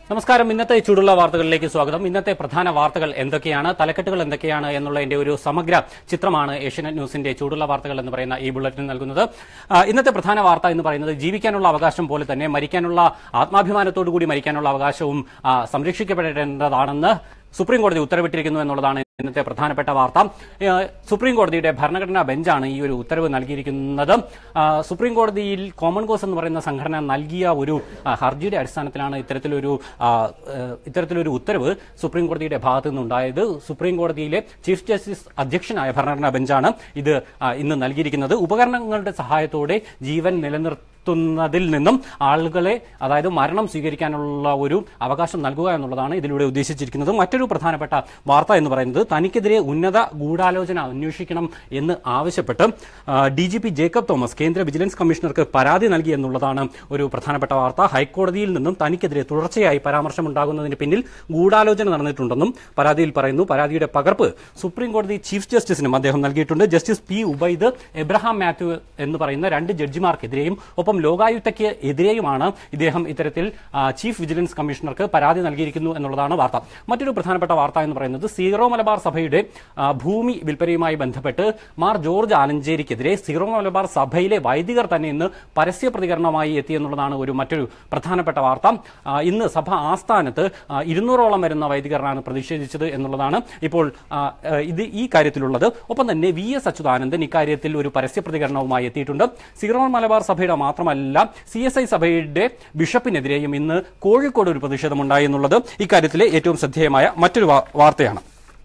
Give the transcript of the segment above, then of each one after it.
നമസ്കാരം ഇന്നത്തെ ചൂടുള്ള വാർത്തകളിലേക്ക് സ്വാഗതം ഇന്നത്തെ പ്രധാന വാർത്തകൾ എന്തൊക്കെയാണ് തലക്കെട്ടുകൾ എന്തൊക്കെയാണ് എന്നുള്ളതിന്റെ ഒരു സമഗ്ര ചിത്രമാണ് ഏഷ്യനെറ്റ് ന്യൂസിന്റെ ചൂടുള്ള വാർത്തകൾ എന്ന് പറയുന്ന ഈ ബുള്ളറ്റിൻ നൽകുന്നത് ആ, ഇന്നത്തെ പ്രധാന വാർത്ത എന്ന് പറയുന്നത് ജീവിക്കാനുള്ള അവകാശം പോലെ തന്നെ മരിക്കാനുള്ള ആത്മാഭിമാനത്തോടു കൂടി മരിക്കാനുള്ള അവകാശവും ആ, സംരക്ഷിക്കപ്പെടേണ്ടതാണെന്ന് സുപ്രീം കോടതി ഉത്തരവിട്ടിരിക്കുന്നു എന്നുള്ളതാണ് ഇന്നത്തെ പ്രധാനപ്പെട്ട വാർത്ത ഏഹ് സുപ്രീം കോടതിയുടെ ഭരണഘടനാ ബെഞ്ചാണ് ഈ ഒരു ഉത്തരവ് നൽകിയിരിക്കുന്നത് ആ, സുപ്രീം കോടതിയിൽ കോമൺ കോസ് എന്ന് പറയുന്ന സംഘടന നൽകിയ ഒരു ആ, ഹർജിയുടെ അടിസ്ഥാനത്തിലാണ് ഇത്തരത്തിലൊരു ആ, ഏഹ് ഇത്തരത്തിലൊരു ഉത്തരവ് സുപ്രീം കോടതിയുടെ ഭാഗത്തു നിന്നുണ്ടായത് സുപ്രീം കോടതിയിലെ ചീഫ് ജസ്റ്റിസ് അധ്യക്ഷനായ ഭരണഘടനാ ബെഞ്ചാണ് ഇത് ആ, ഇന്ന് നൽകിയിരിക്കുന്നത് ഉപകരണങ്ങളുടെ സഹായത്തോടെ ജീവൻ നിലനിർത്തുന്നതിൽ നിന്നും ആളുകളെ അതായത് മരണം സ്വീകരിക്കാനുള്ള ഒരു അവകാശം നൽകുക എന്നുള്ളതാണ് ഇതിലൂടെ ഉദ്ദേശിച്ചിരിക്കുന്നത് മറ്റൊരു പ്രധാനപ്പെട്ട വാർത്ത എന്ന് പറയുന്നത് തനിക്കെതിരെ ഉന്നത ഗൂഢാലോചന അന്വേഷിക്കണം എന്ന് ആവശ്യപ്പെട്ട് D G P Jacob Thomas കേന്ദ്ര വിജിലൻസ് കമ്മീഷണർക്ക് പരാതി നൽകി എന്നുള്ളതാണ് ഒരു പ്രധാനപ്പെട്ട വാർത്ത ഹൈക്കോടതിയിൽ നിന്നും തനിക്കെതിരെ തുടർച്ചയായി പരാമർശമുണ്ടാകുന്നതിന് പിന്നിൽ ഗൂഢാലോചന നടന്നിട്ടുണ്ടെന്നും പരാതിയിൽ പറയുന്നു പരാതിയുടെ പകർപ്പ് സുപ്രീം കോടതി ചീഫ് ജസ്റ്റിസിനും അദ്ദേഹം നൽകിയിട്ടുണ്ട് ജസ്റ്റിസ് പി ഉബൈദ് എബ്രഹാം മാത്യു എന്ന് പറയുന്ന രണ്ട് ജഡ്ജിമാർക്കെതിരെയും ഒപ്പം ലോകായുക്തയ്ക്ക് എതിരെയുമാണ് ഇദ്ദേഹം ഇത്തരത്തിൽ ആ, ചീഫ് വിജിലൻസ് കമ്മീഷണർക്ക് പരാതി നൽകിയിരിക്കുന്നു എന്നുള്ളതാണ് വാർത്ത മറ്റൊരു പ്രധാനപ്പെട്ട വാർത്ത എന്ന് പറയുന്നത് സീറോ മലബാർ സഭയുടെ ആ, ഭൂമി വിൽപ്പനയുമായി ബന്ധപ്പെട്ട് മാർ ജോർജ് ആലഞ്ചേരിക്കെതിരെ സീറോ മലബാർ സഭയിലെ വൈദികർ തന്നെ ഇന്ന് പരസ്യ പ്രതികരണമായി എത്തിയെന്നുള്ളതാണ് ഒരു മറ്റൊരു പ്രധാനപ്പെട്ട വാർത്ത ആ, ഇന്ന് സഭ ആസ്ഥാനത്ത് ആ, ഇരുന്നൂറോളം വരുന്ന വൈദികരാണ് പ്രതിഷേധിച്ചത് എന്നുള്ളതാണ് ഇപ്പോൾ ആ, ആ, ഇത് ഈ കാര്യത്തിലുള്ളത് ഒപ്പം തന്നെ വി എസ് അച്യുതാനന്ദൻ ഇക്കാര്യത്തിൽ ഒരു പരസ്യ പ്രതികരണവുമായി എത്തിയിട്ടുണ്ട് സീറോ മലബാർ സഭയുടെ മാത്രമല്ല സി എസ് ഐ സഭയുടെ ബിഷപ്പിനെതിരെയും ഇന്ന് കോഴിക്കോട് ഒരു പ്രതിഷേധമുണ്ടായി എന്നുള്ളത് ഇക്കാര്യത്തിലെ ഏറ്റവും ശ്രദ്ധേയമായ മറ്റൊരു വാ- വാർത്തയാണ്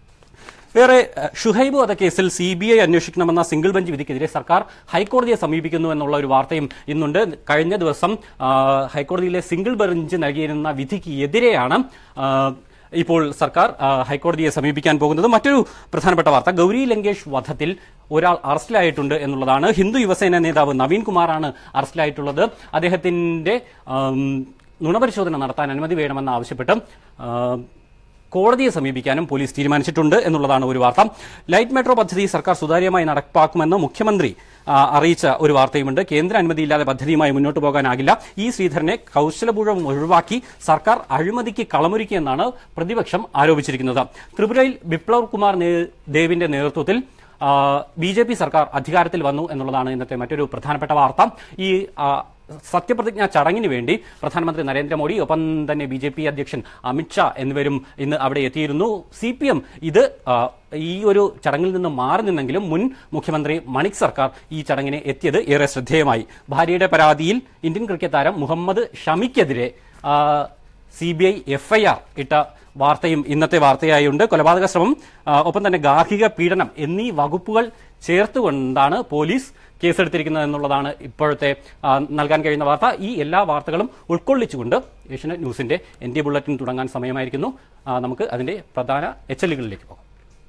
വേറെ ഏഹ്, ഷുഹൈബ് വധക്കേസിൽ സി ബി ഐ അന്വേഷിക്കണമെന്ന സിംഗിൾ ബെഞ്ച് വിധിക്കെതിരെ സർക്കാർ ഹൈക്കോടതിയെ സമീപിക്കുന്നു എന്നുള്ള ഒരു വാർത്തയും ഇന്നുണ്ട് കഴിഞ്ഞ ദിവസം ആ, ഹൈക്കോടതിയിലെ സിംഗിൾ ബെഞ്ച് നൽകിയിരുന്ന വിധിക്ക് എതിരെയാണ് ആ, ഇപ്പോൾ സർക്കാർ ആ, ഹൈക്കോടതിയെ സമീപിക്കാൻ പോകുന്നത് മറ്റൊരു പ്രധാനപ്പെട്ട വാർത്ത ഗൗരി ലങ്കേഷ് വധത്തിൽ ഒരാൾ അറസ്റ്റിലായിട്ടുണ്ട് എന്നുള്ളതാണ് ഹിന്ദു യുവസേന നേതാവ് നവീൻ കുമാറാണ് അറസ്റ്റിലായിട്ടുള്ളത് അദ്ദേഹത്തിന്റെ ആം, നുണപരിശോധന നടത്താൻ അനുമതി വേണമെന്ന് ആവശ്യപ്പെട്ട് ആ, കോടതിയെ സമീപിക്കാനും പോലീസ് തീരുമാനിച്ചിട്ടുണ്ട് എന്നുള്ളതാണ് ഒരു വാർത്ത ലൈറ്റ് മെട്രോ പദ്ധതി സർക്കാർ സുതാര്യമായി നടപ്പാക്കുമെന്ന് മുഖ്യമന്ത്രി ആ, അറിയിച്ച ഒരു വാർത്തയുമുണ്ട് കേന്ദ്ര അനുമതിയില്ലാതെ പദ്ധതിയുമായി മുന്നോട്ട് പോകാനാകില്ല ഈ ശ്രീധരനെ കൌശലപൂർവ്വം ഒഴിവാക്കി സർക്കാർ അഴിമതിക്ക് കളമൊരുക്കിയെന്നാണ് പ്രതിപക്ഷം ആരോപിച്ചിരിക്കുന്നത് ത്രിപുരയിൽ ബിപ്ലവ് കുമാർ നേ- ദേവിന്റെ നേതൃത്വത്തിൽ ബി ജെ പി സർക്കാർ അധികാരത്തിൽ വന്നു എന്നുള്ളതാണ് ഇന്നത്തെ മറ്റൊരു പ്രധാനപ്പെട്ട വാർത്ത ഈ ആ, സത്യപ്രതിജ്ഞാ ചടങ്ങിന് വേണ്ടി പ്രധാനമന്ത്രി നരേന്ദ്രമോദി ഒപ്പം തന്നെ ബി ജെ പി അധ്യക്ഷൻ അമിത്ഷാ എന്നിവരും ഇന്ന് അവിടെ എത്തിയിരുന്നു സി പി എം ഇത് ആ, ഈ ഒരു ചടങ്ങിൽ നിന്ന് മാറി നിന്നെങ്കിലും മുൻ മുഖ്യമന്ത്രി മണിക് സർക്കാർ ഈ ചടങ്ങിന് എത്തിയത് ഏറെ ശ്രദ്ധേയമായി ഭാര്യയുടെ പരാതിയിൽ ഇന്ത്യൻ ക്രിക്കറ്റ് താരം മുഹമ്മദ് ഷമിക്കെതിരെ സി ബി ഐ എഫ്ഐആർ ഇട്ട വാർത്തയും ഇന്നത്തെ വാർത്തയായുണ്ട് കൊലപാതക ശ്രമം ആ, ഒപ്പം തന്നെ ഗാർഹിക പീഡനം എന്നീ വകുപ്പുകൾ ചേർത്തുകൊണ്ടാണ് പോലീസ് കേസെടുത്തിരിക്കുന്നത് എന്നുള്ളതാണ് ഇപ്പോഴത്തെ ആ, നൽകാൻ കഴിയുന്ന വാർത്ത ഈ എല്ലാ വാർത്തകളും ഉൾക്കൊള്ളിച്ചുകൊണ്ട് ഏഷ്യനെറ്റ് ന്യൂസിന്റെ എൻ ഡി ബുള്ളറ്റിൻ തുടങ്ങാൻ സമയമായിരിക്കുന്നു ആ, നമുക്ക് അതിന്റെ പ്രധാന എച്ച് എല്ലുകളിലേക്ക് പോകാം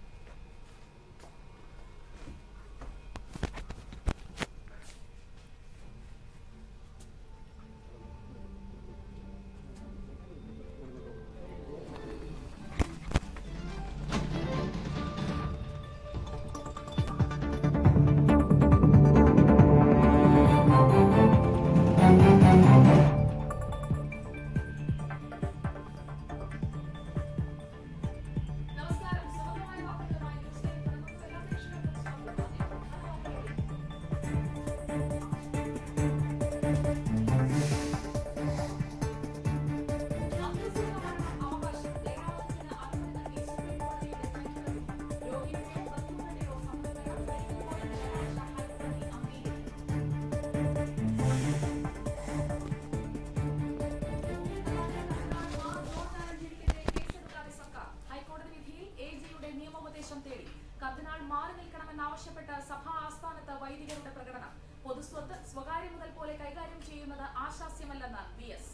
നമസ്കാരം സുഗമമായ വാർത്തകളുമായി ന്യൂസ് ടൈം തുടങ്ങുന്നു. എല്ലാ പ്രേക്ഷകർക്കും സ്വാഗതം. ആത്മഹത്യാമരണം അവകാശം ദേഹാവധത്തിന് അനുമതി നൽകി സുപ്രീം കോടതിയുടെ ഹൈക്കോടതി. രോഗിയുടെയോ ബന്ധുക്കളുടെയോ സമ്മതപത്രം മെഡിക്കൽ കോളേജ് ശുപാർശ ഹൈക്കോടതി അംഗീകരിച്ചു. ഹൈക്കോടതി വിധിയിൽ എ ജിയുടെ നിയമോപദേശം തേടി കർദിനാൾ മാറി നിൽക്കണമെന്നാവശ്യപ്പെട്ട് സഭാ ആസ്ഥാനത്ത് വൈദികരുടെ പ്രകടനം പൊതുസ്വത്ത് സ്വകാര്യ മുതൽ പോലെ കൈകാര്യം ചെയ്യുന്നത് ആശാസ്യമല്ലെന്ന് വി എസ്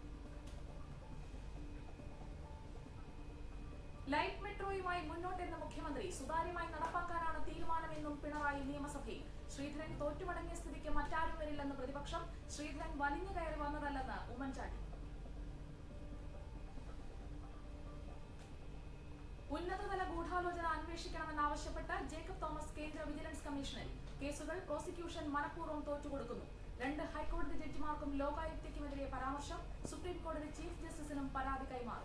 ലൈറ്റ് മെട്രോയുമായി മുന്നോട്ടെന്ന മുഖ്യമന്ത്രി സുതാര്യമായി നടപ്പാക്കാനാണ് തീരുമാനമെന്നും പിണറായി നിയമസഭയിൽ ശ്രീധരൻ തോറ്റുമടങ്ങിയ സ്ഥിതിക്ക് മറ്റാരും വരില്ലെന്ന് പ്രതിപക്ഷം ശ്രീധരൻ വലിഞ്ഞു കയറി വന്നതല്ലെന്ന് ഉമ്മൻചാണ്ടി ഉന്നതതല ഗൂഢാലോചന അന്വേഷിക്കണമെന്നാവശ്യപ്പെട്ട് ജേക്കബ് തോമസ് കേന്ദ്ര വിജിലൻസ് കമ്മീഷനിൽ കേസുകൾ പ്രോസിക്യൂഷൻ മനഃപൂർവ്വം തോറ്റുകൊടുക്കുന്നു രണ്ട് ഹൈക്കോടതി ജഡ്ജിമാർക്കും ലോകായുക്തയ്ക്കുമെതിരെ പരാമർശം സുപ്രീം കോടതി ചീഫ് ജസ്റ്റിസിനും പരാതി കൈമാറി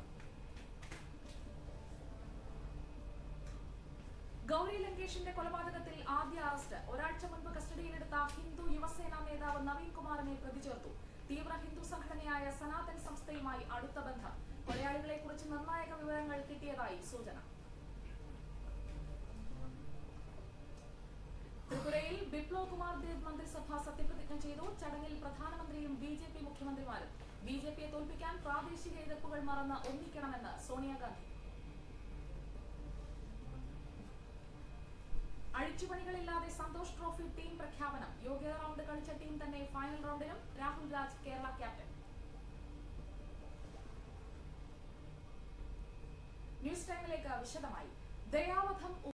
ഗൗരി ലങ്കേഷിന്റെ കൊലപാതകത്തിൽ ആദ്യ അറസ്റ്റ് ഒരാഴ്ച മുൻപ് കസ്റ്റഡിയിലെടുത്ത ഹിന്ദു യുവസേന നേതാവ് നവീൻ കുമാറിനെ പ്രതി ചേർത്തു തീവ്ര ഹിന്ദു സംഘടനയായ സനാതൻ സംസ്ഥയുമായി അടുത്ത ബന്ധം കൊലയാളികളെ കുറിച്ച് നിർണായക വിവരങ്ങൾ കിട്ടിയതായി സൂചന ത്രിപുരയിൽ ബിപ്ലവ് കുമാർ ദേവ് മന്ത്രിസഭ സത്യപ്രതിജ്ഞ ചെയ്തു ചടങ്ങിൽ പ്രധാനമന്ത്രിയും ബി ജെ പി മുഖ്യമന്ത്രിമാരും ബി ജെ പിയെ തോൽപ്പിക്കാൻ പ്രാദേശിക എതിർപ്പുകൾ മറന്ന് ഒന്നിക്കണമെന്ന് സോണിയാഗാന്ധി അഴിച്ചുപണികളില്ലാതെ സന്തോഷ് ട്രോഫി ടീം പ്രഖ്യാപനം യോഗ്യത റൗണ്ട് കളിച്ച ടീം തന്നെ ഫൈനൽ റൗണ്ടിലും രാഹുൽ രാജ് കേരള ക്യാപ്റ്റൻ ന്യൂസ് ടൈമിലേക്ക് വിശദമായി ദയാവധം